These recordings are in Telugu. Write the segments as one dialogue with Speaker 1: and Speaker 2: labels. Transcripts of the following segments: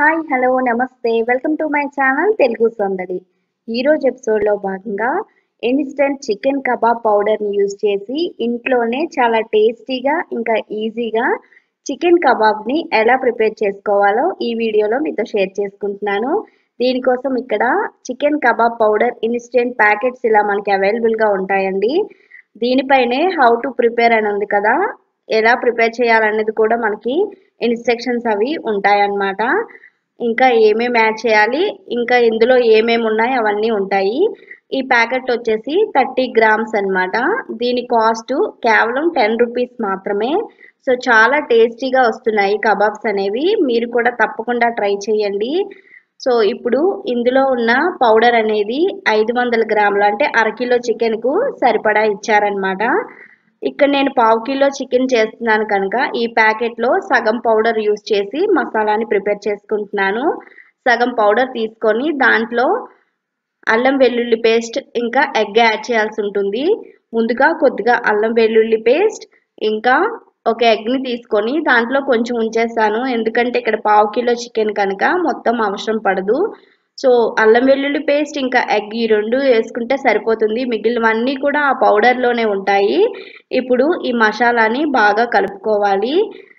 Speaker 1: హాయ్ హలో నమస్తే welcome to my channel Telugu సందడి ఈరోజు ఎపిసోడ్లో భాగంగా ఇన్స్టెంట్ చికెన్ కబాబ్ పౌడర్ని యూజ్ చేసి ఇంట్లోనే చాలా టేస్టీగా ఇంకా ఈజీగా చికెన్ కబాబ్ని ఎలా ప్రిపేర్ చేసుకోవాలో ఈ వీడియోలో మీతో షేర్ చేసుకుంటున్నాను దీనికోసం ఇక్కడ chicken kebab powder instant packets ఇలా మనకి అవైలబుల్గా ఉంటాయండి దీనిపైనే హౌ టు ప్రిపేర్ అని ఉంది కదా ఎలా ప్రిపేర్ చేయాలనేది కూడా మనకి ఇన్స్ట్రక్షన్స్ అవి ఉంటాయన్నమాట ఇంకా ఏమేమి యాడ్ చేయాలి ఇంకా ఇందులో ఏమేమి ఉన్నాయి అవన్నీ ఉంటాయి ఈ ప్యాకెట్ వచ్చేసి థర్టీ గ్రామ్స్ అన్నమాట దీని కాస్ట్ కేవలం టెన్ రూపీస్ మాత్రమే సో చాలా టేస్టీగా వస్తున్నాయి కబాబ్స్ అనేవి మీరు కూడా తప్పకుండా ట్రై చేయండి సో ఇప్పుడు ఇందులో ఉన్న పౌడర్ అనేది ఐదు వందల గ్రాములు అంటే అరకిలో చికెన్కు సరిపడా ఇచ్చారనమాట ఇక్కడ నేను పావు కిలో చికెన్ చేస్తున్నాను కనుక ఈ ప్యాకెట్లో సగం పౌడర్ యూస్ చేసి మసాలాని ప్రిపేర్ చేసుకుంటున్నాను సగం పౌడర్ తీసుకొని దాంట్లో అల్లం వెల్లుల్లి పేస్ట్ ఇంకా ఎగ్ యాడ్ చేయాల్సి ఉంటుంది ముందుగా కొద్దిగా అల్లం వెల్లుల్లి పేస్ట్ ఇంకా ఒక ఎగ్ని తీసుకొని దాంట్లో కొంచెం ఉంచేస్తాను ఎందుకంటే ఇక్కడ పావు కిలో చికెన్ కనుక మొత్తం అవసరం పడదు సో అల్లం వెల్లుల్లి పేస్ట్ ఇంకా ఎగ్ ఈ రెండు వేసుకుంటే సరిపోతుంది మిగిలినవన్నీ కూడా ఆ పౌడర్లోనే ఉంటాయి ఇప్పుడు ఈ మసాలాని బాగా కలుపుకోవాలి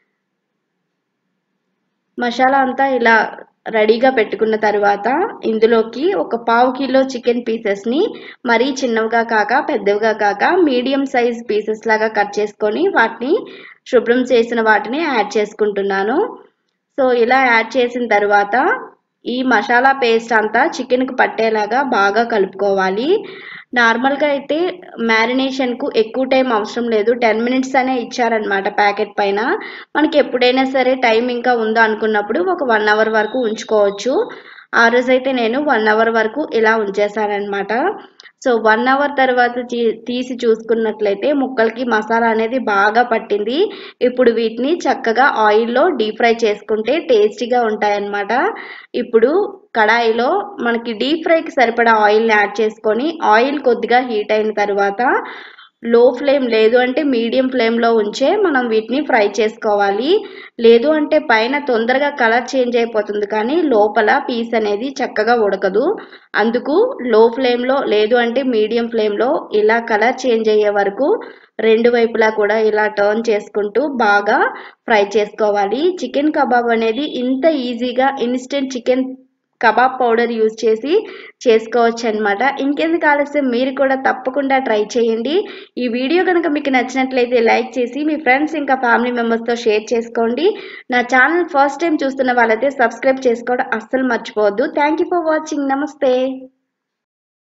Speaker 1: మసాలా అంతా ఇలా రెడీగా పెట్టుకున్న తర్వాత ఇందులోకి ఒక పావు కిలో చికెన్ పీసెస్ని మరీ చిన్నవిగా కాక పెద్దవిగా కాక మీడియం సైజ్ పీసెస్ లాగా కట్ చేసుకొని వాటిని శుభ్రం చేసిన వాటిని యాడ్ చేసుకుంటున్నాను సో ఇలా యాడ్ చేసిన తర్వాత ఈ మసాలా పేస్ట్ అంతా చికెన్కి పట్టేలాగా బాగా కలుపుకోవాలి నార్మల్గా అయితే మ్యారినేషన్కు ఎక్కువ టైం అవసరం లేదు టెన్ మినిట్స్ అనే ఇచ్చారనమాట ప్యాకెట్ పైన మనకి ఎప్పుడైనా సరే టైం ఇంకా ఉందో అనుకున్నప్పుడు ఒక వన్ అవర్ వరకు ఉంచుకోవచ్చు ఆ రోజైతే నేను వన్ అవర్ వరకు ఇలా ఉంచేసానమాట సో వన్ అవర్ తర్వాత తీసి చూసుకున్నట్లయితే ముక్కలకి మసాలా అనేది బాగా పట్టింది ఇప్పుడు వీటిని చక్కగా ఆయిల్లో డీప్ ఫ్రై చేసుకుంటే టేస్టీగా ఉంటాయన్నమాట ఇప్పుడు కడాయిలో మనకి డీప్ ఫ్రైకి సరిపడా ఆయిల్ని యాడ్ చేసుకొని ఆయిల్ కొద్దిగా హీట్ అయిన తర్వాత లో ఫ్లేమ్ లేదు అంటే మీడియం ఫ్లేమ్లో ఉంచే మనం వీటిని ఫ్రై చేసుకోవాలి లేదు అంటే పైన తొందరగా కలర్ చేంజ్ అయిపోతుంది కానీ లోపల పీస్ అనేది చక్కగా ఉడకదు అందుకు లో ఫ్లేమ్లో లేదు అంటే మీడియం ఫ్లేమ్లో ఇలా కలర్ చేంజ్ అయ్యే వరకు రెండు వైపులా కూడా ఇలా టర్న్ చేసుకుంటూ బాగా ఫ్రై చేసుకోవాలి చికెన్ కబాబ్ అనేది ఇంత ఈజీగా instant chicken kebab powder use చేసి చేసుకోవచ్చు అనమాట ఇంకెందుకు ఆలస్యం మీరు కూడా తప్పకుండా ట్రై చేయండి ఈ వీడియో కనుక మీకు నచ్చినట్లయితే లైక్ చేసి మీ ఫ్రెండ్స్ ఇంకా ఫ్యామిలీ మెంబర్స్తో షేర్ చేసుకోండి నా ఛానల్ ఫస్ట్ టైం చూస్తున్న వాళ్ళైతే సబ్స్క్రైబ్ చేసుకోవడం అస్సలు మర్చిపోవద్దు థ్యాంక్ ఫర్ వాచింగ్ నమస్తే